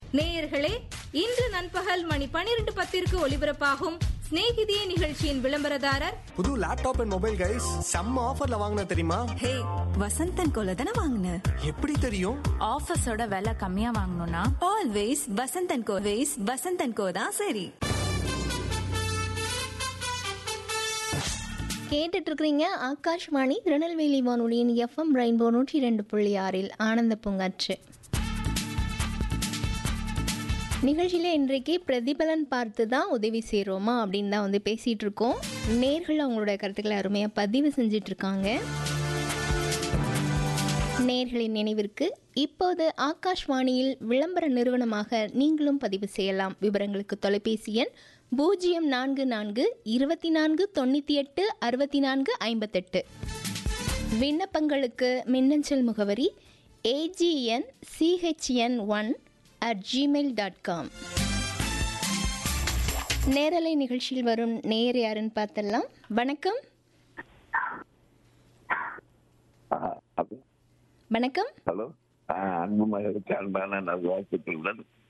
நேயர்களே இன்று நண்பகல் மணி பனிரெண்டு பத்திற்கு ஒலிபரப்பாகும் சிநேகிதியே நிகழ்ச்சியின் விளம்பரதாரர் புது லேப்டாப் அண்ட் மொபைல் கைஸ் செம்ம ஆஃபர்ல வாங்கின தெரியுமா ஹே வசந்தன் கோல தானே வாங்கின எப்படி தெரியும் ஆஃபீஸோட விலை கம்மியா வாங்கணும்னா always Vasanthan co ways Vasanthan co தான் சரி கேட்டுட்டு இருக்கிறீங்க ஆகாஷ்வாணி திருநெல்வேலி வானொலியின் எஃப்எம் ரெயின்போ நூற்றி ரெண்டு புள்ளி ஆறில் ஆனந்த பூங்காற்று நிகழ்ச்சியில் இன்றைக்கு பிரதிபலன் பார்த்து தான் உதவி செய்கிறோமா அப்படின்னு தான் வந்து பேசிகிட்டு இருக்கோம் நேர்கள் அவங்களோட கருத்துக்களை அருமையாக பதிவு செஞ்சிட்டு இருக்காங்க நேர்களின் நினைவிற்கு இப்போது ஆகாஷ்வாணியில் விளம்பர நிறுவனமாக நீங்களும் பதிவு செய்யலாம் விவரங்களுக்கு தொலைபேசி எண் பூஜ்ஜியம் நான்கு நான்கு இருபத்தி நான்கு தொண்ணூற்றி எட்டு அறுபத்தி நான்கு ஐம்பத்தெட்டு விண்ணப்பங்களுக்கு மின்னஞ்சல் முகவரி AGN CHN one at Gmail dot com நேரலை நிகழ்ச்சியில் வரும் நேயர் யாருன்னு பார்த்தலாம் வணக்கம் ஆ, அப்ப- வணக்கம் ஹலோ ஆ, அன்பு மகளுக்கு அன்பான நல்வாழ்த்துக்களுடன்